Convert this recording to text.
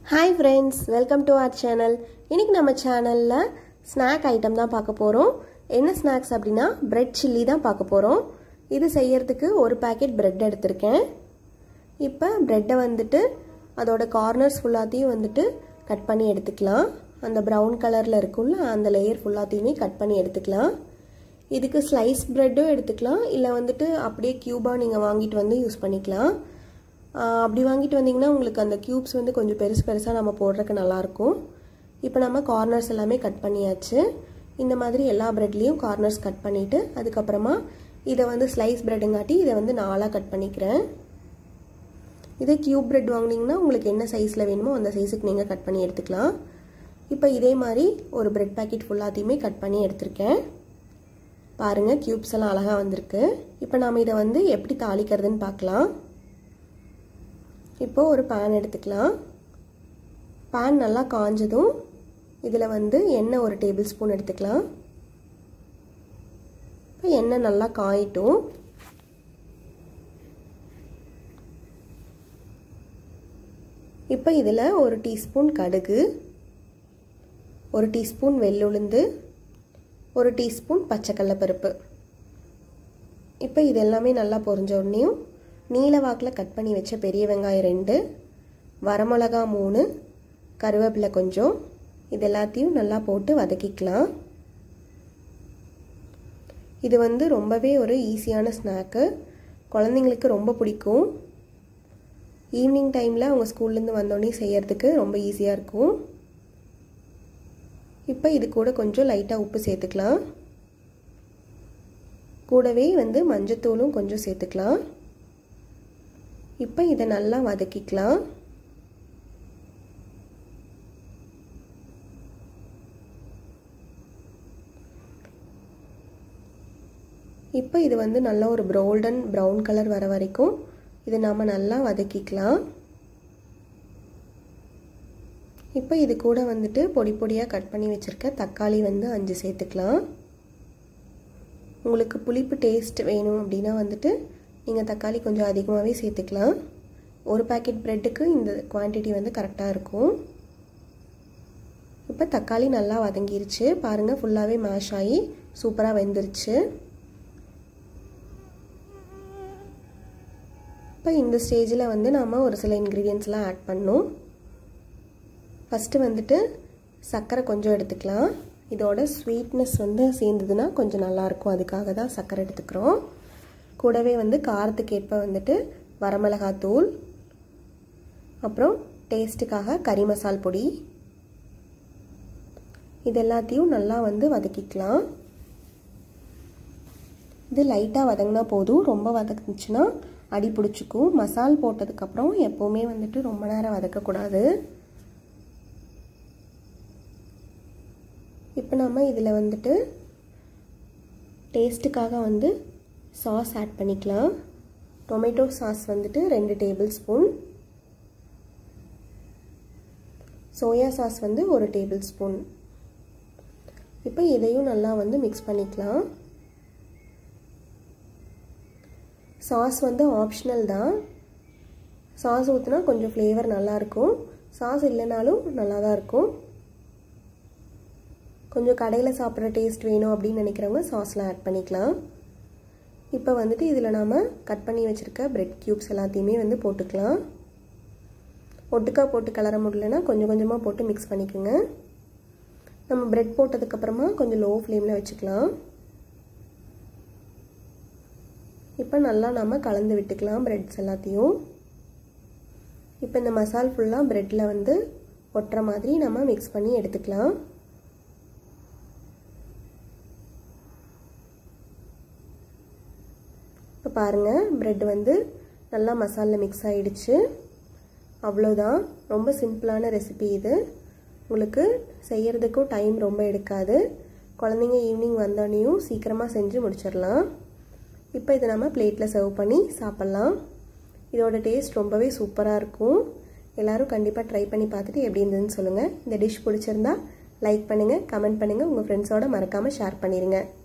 hi friends welcome to our channel இன்றைக்கி நம்ம சேனலில் ஸ்நாக் ஐட்டம் தான் பார்க்க போகிறோம் என்ன ஸ்நாக்ஸ் அப்படின்னா பிரெட் சில்லி தான் பார்க்க போகிறோம் இது செய்யறதுக்கு ஒரு பேக்கெட் பிரெட் எடுத்திருக்கேன் இப்போ ப்ரெட்டை வந்துட்டு அதோட கார்னர்ஸ் ஃபுல்லாத்தையும் வந்துட்டு கட் பண்ணி எடுத்துக்கலாம் அந்த ப்ரௌன் கலரில் இருக்கும்ல அந்த லேயர் ஃபுல்லாத்தையுமே கட் பண்ணி எடுத்துக்கலாம் இதுக்கு ஸ்லைஸ் ப்ரெட்டும் எடுத்துக்கலாம் இல்லை வந்துட்டு அப்படியே க்யூபாக நீங்கள் வாங்கிட்டு வந்து யூஸ் பண்ணிக்கலாம் அப்படி வாங்கிட்டு வந்தீங்கன்னா உங்களுக்கு அந்த க்யூப்ஸ் வந்து கொஞ்சம் பெருசு பெருசாக நம்ம போடுறதுக்கு நல்லாயிருக்கும் இப்போ நம்ம கார்னர்ஸ் எல்லாமே கட் பண்ணியாச்சு இந்த மாதிரி எல்லா ப்ரெட்லேயும் கார்னர்ஸ் கட் பண்ணிவிட்டு அதுக்கப்புறமா இதை வந்து ஸ்லைஸ் ப்ரெட்டுங்காட்டி இதை வந்து நாலாக கட் பண்ணிக்கிறேன் இதே க்யூப் ப்ரெட் வாங்கினீங்கன்னா உங்களுக்கு என்ன சைஸில் வேணுமோ அந்த சைஸுக்கு நீங்கள் கட் பண்ணி எடுத்துக்கலாம் இப்போ இதே மாதிரி ஒரு ப்ரெட் பேக்கெட் ஃபுல்லாத்தையுமே கட் பண்ணி எடுத்திருக்கேன் பாருங்கள் க்யூப்ஸ் எல்லாம் அழகாக வந்திருக்கு இப்போ நாம் இதை வந்து எப்படி தாளிக்கிறதுன்னு பார்க்கலாம் இப்போது ஒரு பேன் எடுத்துக்கலாம் பேன் நல்லா காஞ்சதும் இதில் வந்து எண்ணெய் ஒரு டேபிள் ஸ்பூன் எடுத்துக்கலாம் இப்போ எண்ணெய் நல்லா காயிட்டும் இப்போ இதில் ஒரு டீஸ்பூன் கடுகு ஒரு டீஸ்பூன் வெள்ளுளுந்து ஒரு டீஸ்பூன் பச்சைக்கடலைப்பருப்பு இப்போ இது எல்லாமே நல்லா பொரிஞ்ச உடனேயும் நீல வாக்கில் கட் பண்ணி வச்ச பெரிய வெங்காயம் ரெண்டு வரமிளகா மூணு கருவேப்பிலை கொஞ்சம் இது எல்லாத்தையும் நல்லா போட்டு வதக்கிக்கலாம் இது வந்து ரொம்பவே ஒரு ஈஸியான ஸ்நாக்கு குழந்தைங்களுக்கு ரொம்ப பிடிக்கும் ஈவினிங் டைமில் அவங்க ஸ்கூல்லேருந்து வந்தோடனே செய்யறதுக்கு ரொம்ப ஈஸியாக இருக்கும் இப்போ இது கூட கொஞ்சம் லைட்டாக உப்பு சேர்த்துக்கலாம் கூடவே வந்து மஞ்சத்தூளும் கொஞ்சம் சேர்த்துக்கலாம் இப்போ இதை நல்லா வதக்கிக்கலாம் இப்போ இது வந்து நல்ல ஒரு ப்ரோல்டன் ப்ரௌன் கலர் வர வரைக்கும் இதை நாம் நல்லா வதக்கிக்கலாம் இப்போ இது கூட வந்துட்டு பொடி பொடியாக கட் பண்ணி வச்சுருக்க தக்காளி வந்து அஞ்சு சேர்த்துக்கலாம் உங்களுக்கு புளிப்பு டேஸ்ட் வேணும் அப்படின்னா வந்துட்டு நீங்கள் தக்காளி கொஞ்சம் அதிகமாகவே சேர்த்துக்கலாம் ஒரு பேக்கெட் ப்ரெட்டுக்கு இந்த குவான்டிட்டி வந்து கரெக்டாக இருக்கும் இப்போ தக்காளி நல்லா வதங்கிருச்சு பாருங்கள் ஃபுல்லாகவே மேஷ் ஆகி சூப்பராக வெந்துருச்சு இப்போ இந்த ஸ்டேஜில் வந்து நாம் ஒரு சில இன்க்ரீடியன்ஸ்லாம் ஆட் பண்ணோம் ஃபஸ்ட்டு வந்துட்டு சர்க்கரை கொஞ்சம் எடுத்துக்கலாம் இதோட ஸ்வீட்னஸ் வந்து சேர்ந்ததுன்னா கொஞ்சம் நல்லாயிருக்கும் அதுக்காக தான் சர்க்கரை எடுத்துக்கிறோம் கூடவே வந்து காரத்துக்கு ஏற்ப வந்துட்டு வரமிளகாத்தூள் அப்புறம் டேஸ்ட்டுக்காக கறி மசால் பொடி இது எல்லாத்தையும் நல்லா வந்து வதக்கிக்கலாம் இது லைட்டாக வதங்கினா போதும் ரொம்ப வதக்குச்சுன்னா அடி பிடிச்சிக்கும் மசால் போட்டதுக்கப்புறம் எப்போவுமே வந்துட்டு ரொம்ப நேரம் வதக்கக்கூடாது இப்போ நம்ம இதில் வந்துட்டு டேஸ்ட்டுக்காக வந்து சாஸ் ஆட் பண்ணிக்கலாம் டொமேட்டோ சாஸ் வந்துட்டு ரெண்டு டேபிள் ஸ்பூன் சோயா சாஸ் வந்து ஒரு டேபிள் ஸ்பூன் இப்போ இதையும் நல்லா வந்து மிக்ஸ் பண்ணிக்கலாம் சாஸ் வந்து ஆப்ஷனல் தான் சாஸ் ஊற்றினா கொஞ்சம் ஃப்ளேவர் நல்லாயிருக்கும் சாஸ் இல்லைனாலும் நல்லா தான் இருக்கும் கொஞ்சம் கடையில் சாப்பிட்ற டேஸ்ட் வேணும் அப்படின்னு நினைக்கிறவங்க சாஸ்லாம் ஆட் பண்ணிக்கலாம் இப்போ வந்துட்டு இதில் நாம் கட் பண்ணி வச்சுருக்க ப்ரெட் க்யூப்ஸ் எல்லாத்தையுமே வந்து போட்டுக்கலாம் ஒட்டுக்கா போட்டு கலர முடியலன்னா கொஞ்சம் கொஞ்சமாக போட்டு மிக்ஸ் பண்ணிக்கோங்க நம்ம ப்ரெட் போட்டதுக்கப்புறமா கொஞ்சம் லோ ஃப்ளேமில் வச்சுக்கலாம் இப்போ நல்லா நம்ம கலந்து விட்டுக்கலாம் ப்ரெட்ஸ் எல்லாத்தையும் இப்போ இந்த மசால் ஃபுல்லாக ப்ரெட்டில் வந்து ஒட்டுற மாதிரி நம்ம மிக்ஸ் பண்ணி எடுத்துக்கலாம் இப்போ பாருங்கள் ப்ரெட் வந்து நல்லா மசாலில் மிக்ஸ் ஆகிடுச்சு அவ்வளோதான் ரொம்ப சிம்பிளான ரெசிபி இது உங்களுக்கு செய்கிறதுக்கும் டைம் ரொம்ப எடுக்காது குழந்தைங்க ஈவினிங் வந்தோடனையும் சீக்கிரமாக செஞ்சு முடிச்சிடலாம் இப்போ இதை நம்ம பிளேட்டில் சர்வ் பண்ணி சாப்பிட்லாம் இதோட டேஸ்ட் ரொம்பவே சூப்பராக இருக்கும் எல்லோரும் கண்டிப்பாக ட்ரை பண்ணி பார்த்துட்டு எப்படி இருந்ததுன்னு சொல்லுங்கள் இந்த டிஷ் பிடிச்சிருந்தா லைக் பண்ணுங்கள் கமெண்ட் பண்ணுங்கள் உங்கள் ஃப்ரெண்ட்ஸோட மறக்காமல் ஷேர் பண்ணிடுங்க